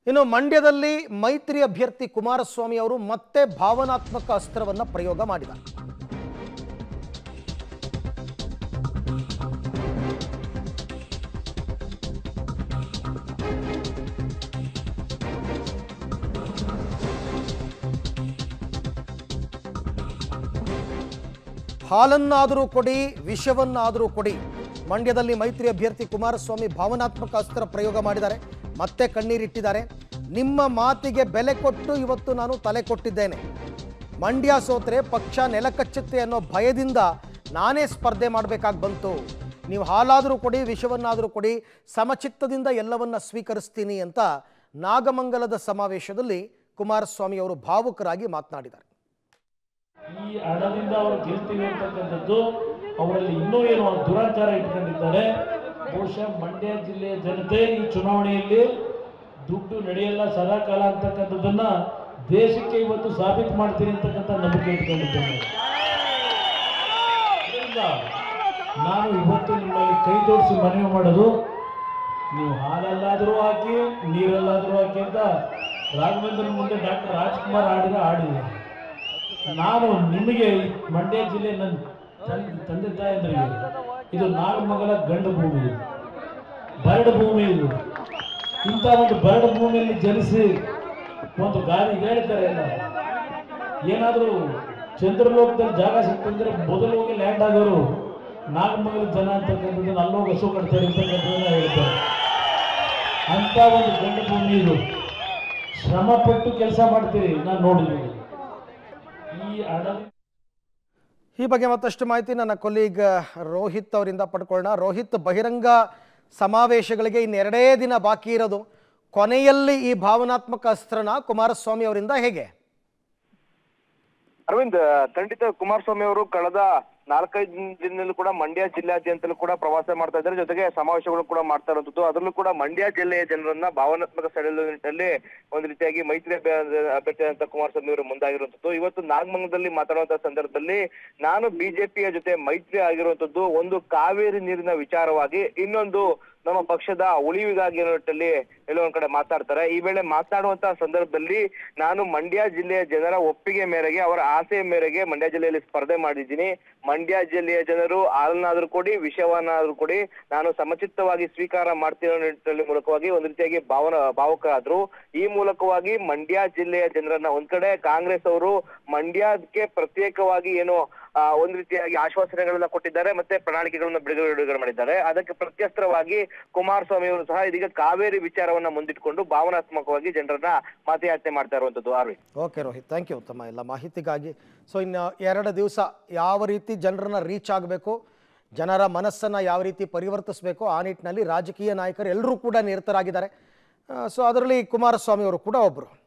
ಇನ್ನು ಮಂಡ್ಯದಲ್ಲಿ ಮೈತ್ರಿ ಅಭ್ಯರ್ಥಿ ಕುಮಾರಸ್ವಾಮಿ ಅವರು ಮತ್ತೆ ಭಾವನಾತ್ಮಕ ಅಸ್ತ್ರವನ್ನ ಪ್ರಯೋಗ ಮಾಡಿದ್ದಾರೆ ಹಾಲನ್ನಾದರೂ ಕೊಡಿ ವಿಷವನ್ನಾದರೂ ಕೊಡಿ ಮಂಡ್ಯದಲ್ಲಿ ಮೈತ್ರಿ ಅಭ್ಯರ್ಥಿ ಕುಮಾರಸ್ವಾಮಿ ಭಾವನಾತ್ಮಕ ಅಸ್ತ್ರ ಪ್ರಯೋಗ ಮಾಡಿದ್ದಾರೆ ಮತ್ತೆ ಕಣ್ಣೀರಿಟ್ಟಿದ್ದಾರೆ ನಿಮ್ಮ ಮಾತಿಗೆ ಬೆಲೆ ಕೊಟ್ಟು ಇವತ್ತು ನಾನು ತಲೆ ಕೊಟ್ಟಿದ್ದೇನೆ ಮಂಡ್ಯ ಸೋತ್ರೆ ಪಕ್ಷ ನೆಲಕಚ್ಚುತ್ತೆ ಅನ್ನೋ ಭಯದಿಂದ ನಾನೇ ಸ್ಪರ್ಧೆ ಮಾಡಬೇಕಾಗಿ ಬಂತು ನೀವು ಹಾಲಾದರೂ ಕೊಡಿ ವಿಷವನ್ನಾದರೂ ಕೊಡಿ ಸಮಚಿತ್ತದಿಂದ ಎಲ್ಲವನ್ನ ಸ್ವೀಕರಿಸ್ತೀನಿ ಅಂತ ನಾಗಮಂಗಲದ ಸಮಾವೇಶದಲ್ಲಿ ಕುಮಾರಸ್ವಾಮಿ ಅವರು ಭಾವುಕರಾಗಿ ಮಾತನಾಡಿದ್ದಾರೆ ಈ ಹಣದಿಂದ ಅವರು ಗೆಲ್ತೀವಿ ಅಂತಕ್ಕಂಥದ್ದು ಅವರಲ್ಲಿ ಇನ್ನೂ ಏನು ಒಂದು ದುರಾಚಾರ ಇಟ್ಕೊಂಡಿದ್ದಾರೆ ಬಹುಶಃ ಮಂಡ್ಯ ಜಿಲ್ಲೆಯ ಜನತೆ ಈ ಚುನಾವಣೆಯಲ್ಲಿ ದುಡ್ಡು ನಡೆಯಲ್ಲ ಸದಾಕಾಲ ಅಂತಕ್ಕಂಥದ್ದನ್ನ ದೇಶಕ್ಕೆ ಇವತ್ತು ಸಾಬೀತು ಮಾಡ್ತೀನಿ ಅಂತಕ್ಕಂಥ ನಂಬಿಕೆ ಇಟ್ಕೊಂಡಿದ್ದೇನೆ ಅದರಿಂದ ನಾನು ಇವತ್ತು ನಿಮ್ಮಲ್ಲಿ ಕೈ ಜೋಡಿಸಿ ಮನವಿ ಮಾಡೋದು ನೀವು ಹಾಲಲ್ಲಾದರೂ ಹಾಕಿ ನೀರಲ್ಲಾದರೂ ಹಾಕಿ ಅಂತ ರಾಘವೇಂದ್ರ ಮುಂದೆ ಡಾಕ್ಟರ್ ರಾಜ್ಕುಮಾರ್ ಆಡಿದ ಆಡಿದೆ ನಾನು ನಿಮಗೆ ಈ ಮಂಡ್ಯ ಜಿಲ್ಲೆ ನನ್ನ ತನ್- ತಂದೆ ತಾಯಂದ್ರಿಗೆ ಇದು ನಾಗಮಂಗಲ ಗಂಡು ಭೂಮಿ ಇದು ಬರಡು ಭೂಮಿ ಇದು ಇಂಥ ಒಂದು ಬರಡು ಭೂಮಿಯಲ್ಲಿ ಜನಿಸಿ ಒಂದು ಗಾಳಿ ಹೇಳ್ತಾರೆ ಎಲ್ಲ ಏನಾದರೂ ಚಂದ್ರಲೋಕದಲ್ಲಿ ಜಾಗ ಸಿಕ್ತಂದ್ರೆ ಮೊದಲು ಹೋಗಿ ಲ್ಯಾಂಡ್ ಆಗೋರು ನಾಗಮಂಗಲ ಜನ ಅಂತಕ್ಕಂಥದ್ದನ್ನ ಅಲ್ಲೋಗಿ ಹಸು ಕಟ್ತಾರೆ ಅಂತಕ್ಕಂಥದ್ದನ್ನ ಹೇಳ್ತಾರೆ ಅಂತ ಒಂದು ಗಂಡು ಭೂಮಿ ಇದು ಶ್ರಮ ಪಟ್ಟು ಕೆಲಸ ಮಾಡ್ತೀರಿ ನಾನು ನೋಡಿದ್ದೀನಿ ಈ ಹಣ ಈ ಬಗ್ಗೆ ಮತ್ತಷ್ಟು ಮಾಹಿತಿ ನನ್ನ ಕೊಲೀಗ್ ರೋಹಿತ್ ಅವರಿಂದ ಪಡ್ಕೊಳ್ಳೋಣ ರೋಹಿತ್ ಬಹಿರಂಗ ಸಮಾವೇಶಗಳಿಗೆ ಇನ್ನೆರಡೇ ದಿನ ಬಾಕಿ ಇರೋದು ಕೊನೆಯಲ್ಲಿ ಈ ಭಾವನಾತ್ಮಕ ಅಸ್ತ್ರನ ಕುಮಾರಸ್ವಾಮಿ ಅವರಿಂದ ಹೇಗೆ ಅರವಿಂದ್ ಖಂಡಿತ ಕುಮಾರಸ್ವಾಮಿ ಅವರು ಕಳೆದ ನಾಲ್ಕೈದು ದಿನದಲ್ಲೂ ಕೂಡ ಮಂಡ್ಯ ಜಿಲ್ಲಾದ್ಯಂತಲೂ ಕೂಡ ಪ್ರವಾಸ ಮಾಡ್ತಾ ಇದ್ದಾರೆ ಜೊತೆಗೆ ಸಮಾವೇಶಗಳು ಕೂಡ ಮಾಡ್ತಾ ಇರುವಂತದ್ದು ಅದರಲ್ಲೂ ಕೂಡ ಮಂಡ್ಯ ಜಿಲ್ಲೆಯ ಜನರನ್ನ ಭಾವನಾತ್ಮಕ ಸೆಳೆಯುವ ನಿಟ್ಟಿನಲ್ಲಿ ಒಂದು ರೀತಿಯಾಗಿ ಮೈತ್ರಿ ಅಭ್ಯ- ಅಭ್ಯರ್ಥಿ ಅಂತ ಕುಮಾರಸ್ವಾಮಿ ಅವರು ಮುಂದಾಗಿರುವಂತದ್ದು ಇವತ್ತು ನಾಗಮಂಗಲದಲ್ಲಿ ಮಾತಾಡುವಂತ ಸಂದರ್ಭದಲ್ಲಿ ನಾನು ಬಿಜೆಪಿಯ ಜೊತೆ ಮೈತ್ರಿ ಆಗಿರುವಂತದ್ದು ಒಂದು ಕಾವೇರಿ ನೀರಿನ ವಿಚಾರವಾಗಿ ಇನ್ನೊಂದು ನಮ್ಮ ಪಕ್ಷದ ಉಳಿವಿಗಾಗಿ ಅನ್ನೋ ನಿಟ್ಟಿನಲ್ಲಿ ಎಲ್ಲೋ ಒಂದ್ ಕಡೆ ಮಾತಾಡ್ತಾರೆ ಈ ವೇಳೆ ಮಾತನಾಡುವಂತಹ ಸಂದರ್ಭದಲ್ಲಿ ನಾನು ಮಂಡ್ಯ ಜಿಲ್ಲೆಯ ಜನರ ಒಪ್ಪಿಗೆ ಮೇರೆಗೆ ಅವರ ಆಸೆಯ ಮೇರೆಗೆ ಮಂಡ್ಯ ಜಿಲ್ಲೆಯಲ್ಲಿ ಸ್ಪರ್ಧೆ ಮಾಡಿದ್ದೀನಿ ಮಂಡ್ಯ ಜಿಲ್ಲೆಯ ಜನರು ಹಾಲನ್ನಾದ್ರೂ ಕೊಡಿ ವಿಷವನ್ನಾದ್ರೂ ಕೊಡಿ ನಾನು ಸಮಚಿತ್ತವಾಗಿ ಸ್ವೀಕಾರ ಮಾಡ್ತೀನಿ ಅನ್ನೋ ನಿಟ್ಟಿನಲ್ಲಿ ಮೂಲಕವಾಗಿ ಒಂದು ರೀತಿಯಾಗಿ ಭಾವನ ಭಾವುಕರಾದ್ರು ಈ ಮೂಲಕವಾಗಿ ಮಂಡ್ಯ ಜಿಲ್ಲೆಯ ಜನರನ್ನ ಒಂದ್ ಕಡೆ ಕಾಂಗ್ರೆಸ್ ಅವರು ಮಂಡ್ಯಕ್ಕೆ ಪ್ರತ್ಯೇಕವಾಗಿ ಏನು ಆ, ಒಂದ್ ರೀತಿಯಾಗಿ ಆಶ್ವಾಸನೆಗಳನ್ನ ಕೊಟ್ಟಿದ್ದಾರೆ ಮತ್ತೆ ಪ್ರಣಾಳಿಕೆಗಳನ್ನ ಬಿಡುಗಡೆ ಬಿಡುಗಡೆ ಮಾಡಿದ್ದಾರೆ ಅದಕ್ಕೆ ಪ್ರತ್ಯಸ್ತ್ರವಾಗಿ ಕುಮಾರಸ್ವಾಮಿ ಅವರು ಸಹ ಇದೀಗ ಕಾವೇರಿ ವಿಚಾರವನ್ನ ಮುಂದಿಟ್ಕೊಂಡು ಭಾವನಾತ್ಮಕವಾಗಿ ಜನರನ್ನ ಮತಯಾಚನೆ ಮಾಡ್ತಾ ಇರುವಂತದ್ದು ಆರ್ವಿ ಓಕೆ ರೋಹಿತ್ ಥ್ಯಾಂಕ್ ಯು ತಮ್ಮ ಎಲ್ಲ ಮಾಹಿತಿಗಾಗಿ ಸೊ ಇನ್ನು ಎರಡು ದಿವಸ ಯಾವ ರೀತಿ ಜನರನ್ನ ರೀಚ್ ಆಗಬೇಕು ಜನರ ಮನಸ್ಸನ್ನು ಯಾವ ರೀತಿ ಪರಿವರ್ತಿಸಬೇಕು ಆ ನಿಟ್ಟಿನಲ್ಲಿ ರಾಜಕೀಯ ನಾಯಕರು ಎಲ್ಲರೂ ಕೂಡ ನಿರತರಾಗಿದ್ದಾರೆ ಸೊ ಅದರಲ್ಲಿ ಕುಮಾರಸ್ವಾಮಿ ಅವರು ಕೂಡ ಒಬ್ಬರು